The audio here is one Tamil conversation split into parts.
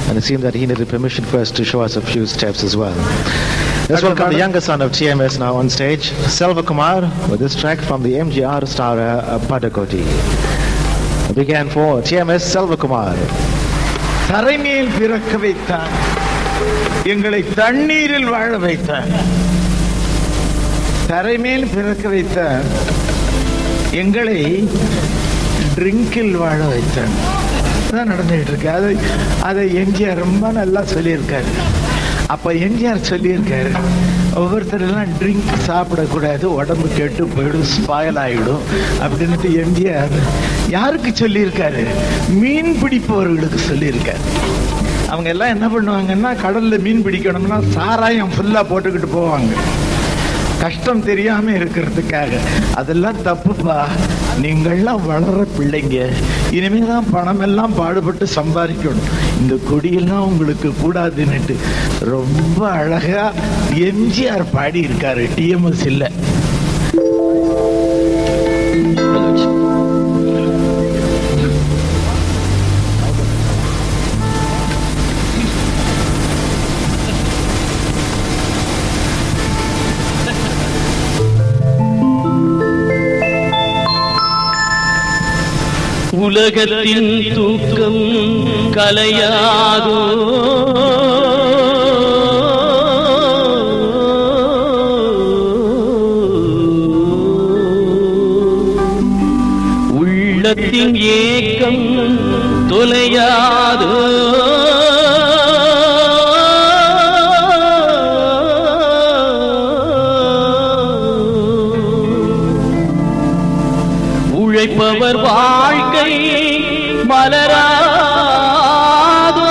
And it seemed that he needed permission first to show us a few steps as well. Let's welcome the younger son of TMS now on stage, Selva Kumar, with this track from the MGR star uh, Padakoti. A big hand for TMS Selva Kumar. தரைமேல் பிறக்க வைத்தான் எங்களை தண்ணீரில் வாழ வைத்தான் தரைமேல் பிறக்க வைத்தான் எங்களை ட்ரிங்கில் வாழ வைத்தான் தான் நடந்துகிட்டு இருக்கு அதை அதை எம்ஜிஆர் ரொம்ப நல்லா சொல்லியிருக்காரு அப்ப எம்ஜிஆர் சொல்லியிருக்காரு ஒவ்வொருத்தரெல்லாம் ட்ரிங்க் சாப்பிடக்கூடாது உடம்பு கெட்டு போயிடும் ஸ்பாயில் ஆகிடும் அப்படின்ட்டு எம்ஜிஆர் யாருக்கு சொல்லியிருக்காரு மீன் பிடிப்பவர்களுக்கு சொல்லியிருக்காரு அவங்க எல்லாம் என்ன பண்ணுவாங்கன்னா கடல்ல மீன் பிடிக்கணும்னா சாராயம் ஃபுல்லா போட்டுக்கிட்டு போவாங்க கஷ்டம் தெரியாம இருக்கிறதுக்காக அதெல்லாம் தப்புப்பா நீங்கள்லாம் வளர பிள்ளைங்க இனிமே தான் பணம் எல்லாம் பாடுபட்டு சம்பாதிக்கணும் இந்த கொடியெல்லாம் உங்களுக்கு கூடாதுன்னுட்டு ரொம்ப அழகா எம்ஜிஆர் பாடி இருக்காரு டிஎம்எஸ் இல்லை உலகத்தின் தூக்கம் கலையாதோ உள்ளத்தின் ஏக்கம் தொலையாதோ உழைப்பவர் வாழ்க்கை மலராதோ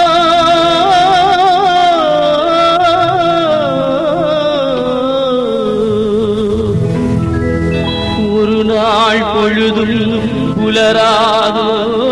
ஒரு நாள் பொழுதும் புலராதோ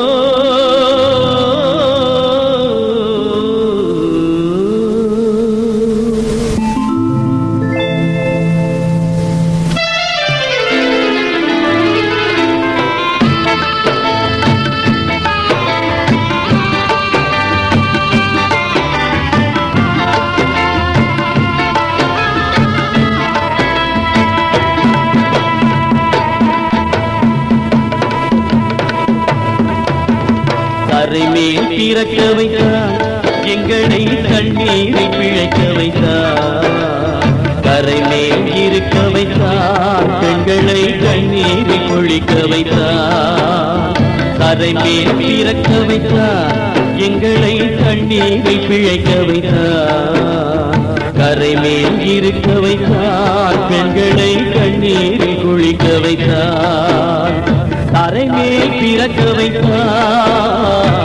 கரை மேல் பிறக்க வைத்தார் எங்களை தண்ணீரை பிழைக்க வைத்தார் கரை மேல் இருக்க வைத்தார் பெண்களை தண்ணீரில் குளிக்க வைத்தார் கரை மேல் பிறக்க வைத்தார் எங்களை தண்ணீரை பிழைக்க வைத்தார் கரை மேல் இருக்க வைத்தார் பெண்களை கண்ணீரில் குளிக்க வைத்தார் கரை மேல் பிறக்க வைத்தார்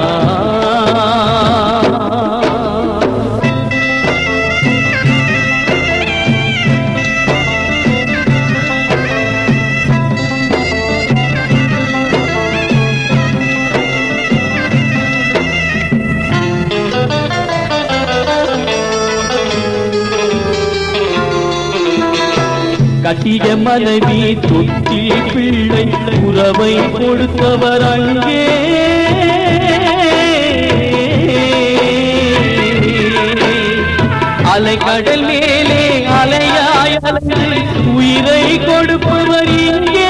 கட்டிய மனைவி தொட்டி பிள்ளை உறவை கொடுத்தவர் அங்கே அலைக்கடல் மேலே அலையாய் அலைந்து உயிரை கொடுப்பவர் இங்கே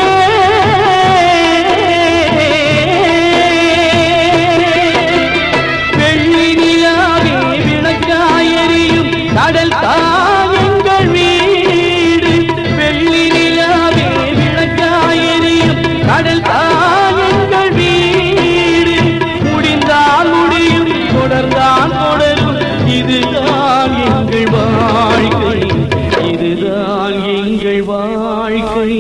வெள்ளி நிலாவே விளக்காயறியும் கடல் தாயங்கள் வீடு வெள்ளி நிலாவே விளக்காயறியும் கடல் தாயங்கள் வீடு முடிந்தால் முடியும் தொடர்ந்தான் தொடரும் இதுதான் எங்கள் வாழ்க்கை இதுதான் எங்கள் வாழ்க்கை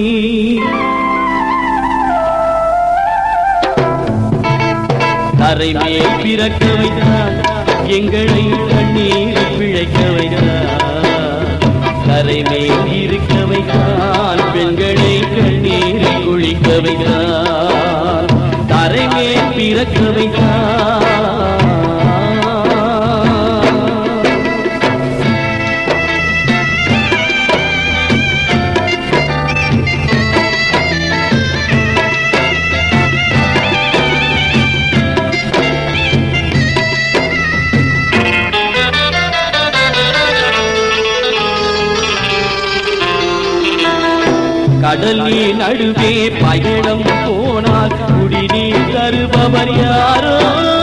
கரை மேல் பிறக்க வைத்தார் எங்களை தண்ணீர் பிழைக்க வைத்தார் கரை மேல் இருக்க வைத்தார் பெண்களை கண்ணீரில் குளிக்க வைத்தார் தரை மேல் பிறக்க வைத்தார் கடல் நீர் நடுவே பயணம் போனால் குடிநீர் தருபவர் யாரோ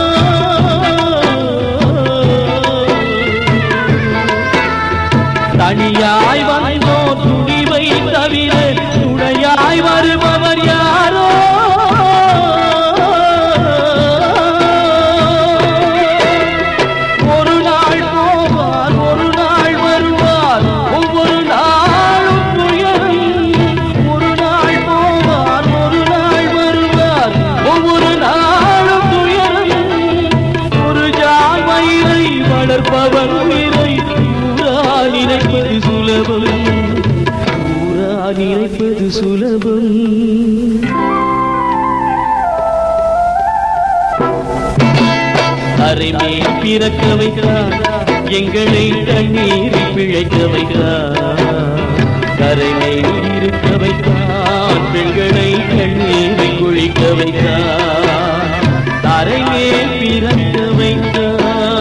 தனியாய் வந்தோ துணிவை தவிர துணையாய் வருபவர் யாரோ ஒரு நாள் போவார் ஒரு நாள் வருவார் ஒவ்வொரு நாளும் துயரம் ஒரு நாள் போவார் ஒரு நாள் வருவார் ஒவ்வொரு நாளும் துயரம் ஒரு ஜான் மயிரை வளர்ப்பவன் உயிரை ஊரா நினைப்பது சுலபம் ஊரா நினைப்பது சுலபம் அரைமேல் பிறக்க வைத்தார் எங்களை தண்ணீரில் பிழைக்க வைத்தார் கரைமேல் இருக்க வைத்தார் பெண்களை கண்ணீரில் குளிக்க வைத்தார் தரைமேல் பிறக்க வைத்தார்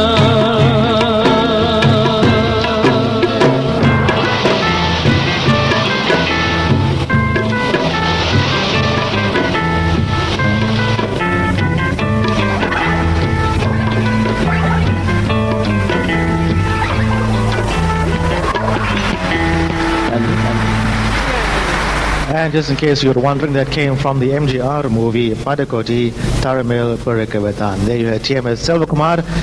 And just in case you were wondering, that came from the MGR movie Padakoti Taramil Purikavathan. There you had TMS Selvakumar